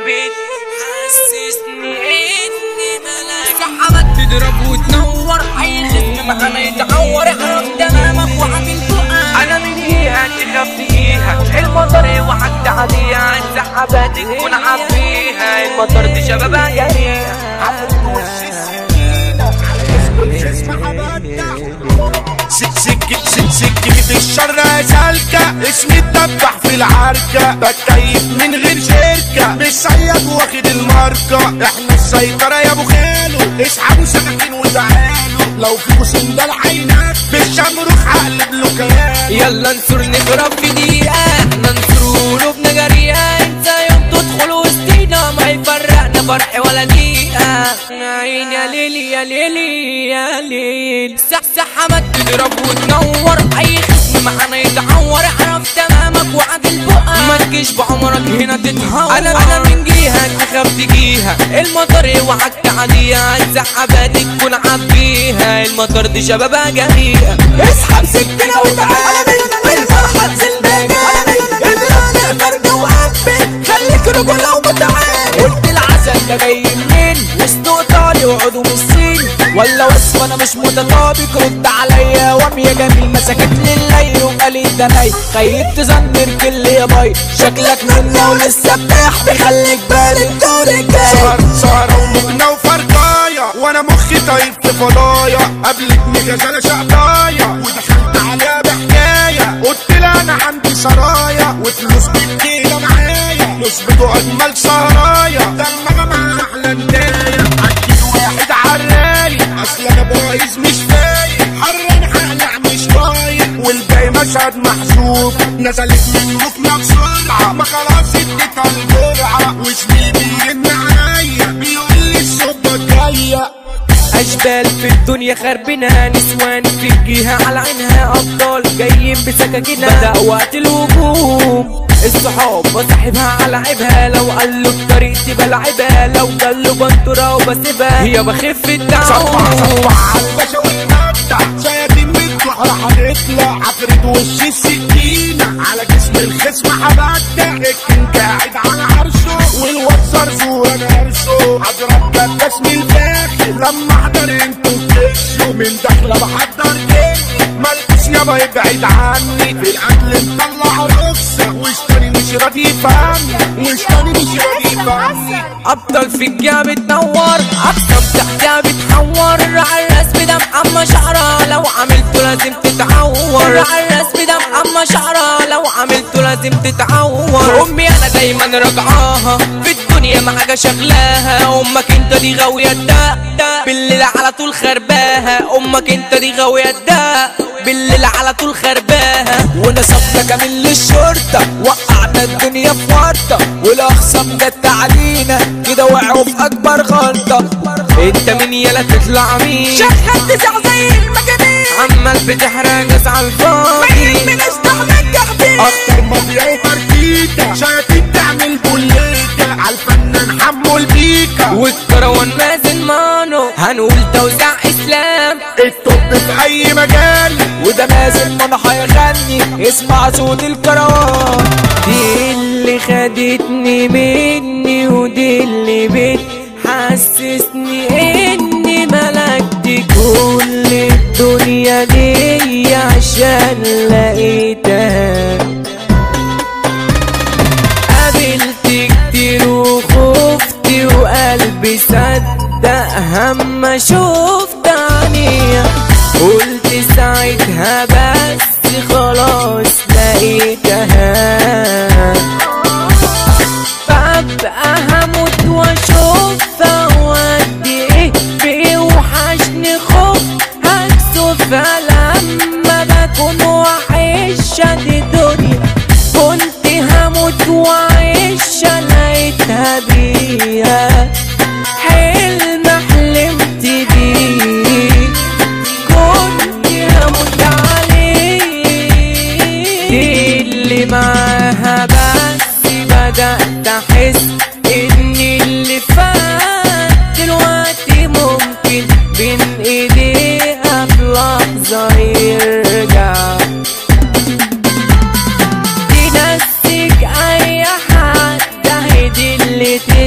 بتحسسني اني ملاك سحبت تضرب وتنور اي خصم معانا يتعور اعرف تمامك وعامل فوقك انا من ايها تخفيها المطر وعدت عليها السحابات تكون عبيها المطر دي شبابها جريها عفوا وش السكينة على اسم سك سك سك سكة الشر سالكة اسمي اتدبح في العركة بتكيف من غير شركة مش صياد واخد الماركة احنا السيطرة يا ابو خالو اسحبوا سكاكين وتعالوا لو فيكوا سندال عينك بالشمروخ هقلب له كيان يلا انصر نضرب في دقيقة احنا ننصر قلوبنا جريئة انت يوم تدخل وسطينا ما يفرقنا فرح ولا دقيقة عين يا ليلي يا ليلي يا ليل سح سحمك تضرب وتنور اي خصم معانا يتعور اعرف تمامك وعدل بقى ما تجيش بعمرك هنا تتهور انا انا من جيها تخاف تجيها المطر وعدت عليها السحابات تكون عبيها المطر دي شبابها جريئة اسحب سكينة وتعالى بالفرحة تنزل بجاني البلاد فرد وقبل خليك رجولة ومتعالي قلت العسل ده جاي منين وسط ايطالي وعضو من الصين ولا وصف انا مش متطابق رد عليا وام يا جميل مسكت لي الليل وقالي ده ناي خيبت زنر كل يا باي شكلك منا ولسه بتاح بيخليك بالي الدور الجاي سهر سهرة ومجنة وفرقاية وانا مخي طاير في فضايا قبلتني غزالة شقاية ودخلت عليها بحكاية قلت لها انا عندي سرايا وفلوس كتيرة معايا نصبته اجمل سهرايا ده المجمع احلى نداية عدي واحد عالرايق اصل انا بايظ مش فايق حران هقلع مش طايق والجاي مشهد محسوب نزلت من ركنة بسرعة ما خلاص اديتها الجرعة وزميلي بيرن عليا بيقول لي الصبة جاية اشبال في الدنيا خربنا نسوان في الجهة على عينها ابطال جايين بسكاكينها بدأ وقت الهجوم الصحاب بصاحبها على عيبها لو قال له بطريقتي بلعبها لو قال له بنطرة وبسيبها هي بخف صبح الدعوة صبح على الباشا واتمتع شياطين من البحر هنطلع عفريت وش السكينة على جسم الخصم هبدع الكن قاعد على عرشه والواد زرزور انا هرشه هضرب كباس من الفاخر لما احضر انتوا تكشوا من داخله بحضر كيفي مالكش يابا يبعد عني في القتل مطلع رخصة واشتري مش راضي يفهمني واشتري مش راضي يفهمني ابطال في الجهة بتنور اقسم تحتها بتحور على الرسم ده محمى شعرها لو عملته لازم تتعور على الرسم ده محمى شعرها لو عملته لازم تتعور امي انا دايما راجعاها في الدنيا ما حاجه شغلاها امك انت دي غاويه الداء بالليل على طول خرباها امك انت دي غاويه الداء بالليل على طول خرباها ونصبنا كمان للشرطة وقعنا الدنيا في ورطة والأخصام جت علينا كده وقعوا في أكبر غلطة انت مين يلا تطلع مين شكلك تزع زي المجانين عمال بتحرق ناس على الفاضي من استحمل جحدين اكتر مافيا وماركيتا شياطين تعمل بوليتا عالفنان حمو البيكا والكروان مازن مانو هنقول توزيع اسلام التوب في اي مجال وده مازن منى هيغني اسمع صوت الكروان دي اللي خدتني مني ودي اللي بتحسسني اني ملكت كل الدنيا دي عشان لقيتها قابلت كتير وخفت وقلبي صدق هما شفت عينيها قلت ساعتها بس خلاص لقيتها ببقى هموت واشوفها وقد ايه بيوحشني خوف هكسفها لما بكون وحشة دي دنيا كنت هموت وعيشة لقيتها بيها حلم حلمت بيه كنت هموت عليه دي اللي معاها بس بدأت أحس إن اللي فات دلوقتي ممكن بين إيديها في لحظة يرجع تنسيك أي حد هي دي اللي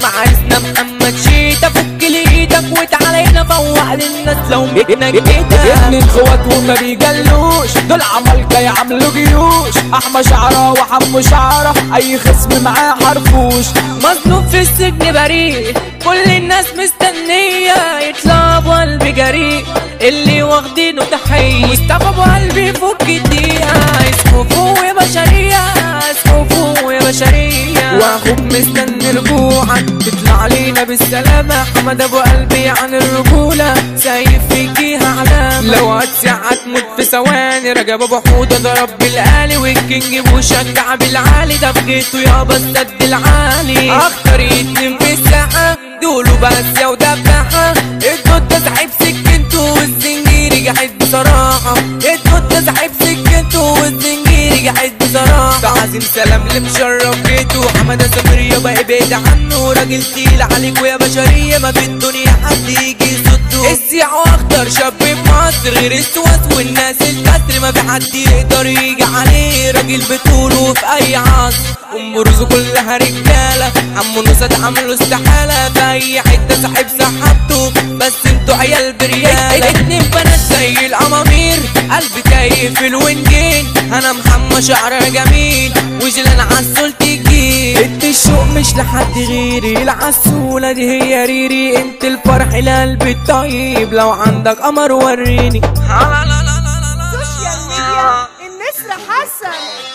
عريسنا محمد شيتا فك لي ايدك وتعالى هنا فوق للناس لو منا جيتا اتنين اخوات وما بيجلوش دول عمالقة يعملوا جيوش احمى شعرة وحمو شعرة اي خصم معاه حرفوش مظلوم في السجن بريء كل الناس مستنية يطلع بقلبي جريء اللي واخدينه تحية مصطفى ابو قلبي يفك الدقيقة اسمه فوق يا بشرية اسمه فوق يا بشرية واخوك مستني رجوعك تطلع علينا بالسلامة حمد ابو قلبي عن الرجولة سايب فيكيها علامة لو هتسع هتموت في ثواني رجب ابو حوده ضرب بالآلي والكينج وشجع بالعالي ده بجيته يابا السد العالي اخطر يتنم في الساحة دولوا بس يا ودبحة الدود سحب سكنته والزنجير جحد بصراحة الدود سحب سكنته والزنجير جحد بصراحة تعظيم سلام لمشرف بيته حمادة سمير يابا ابعد عنه راجل تقيل عليك ويا بشرية ما في الدنيا حد يجي يصده السيع واخضر شاب في مصر غير السواس والناس الكسر ما في حد يقدر يجي عليه راجل بطوله في اي عصر ام رزق كلها رجاله عمو نصد عملوا استحاله في اي حته صاحب سحبته بس انتوا عيال برياله اتنين بنات زي الامامير قلبي تايه في الوينجين انا محمى شعر جميل وجلان عسول تجيب انت الشوق مش لحد غيري العسولة دي هي ريري انت الفرح لقلب الطيب لو عندك قمر وريني سوشيال ميديا النسر حسن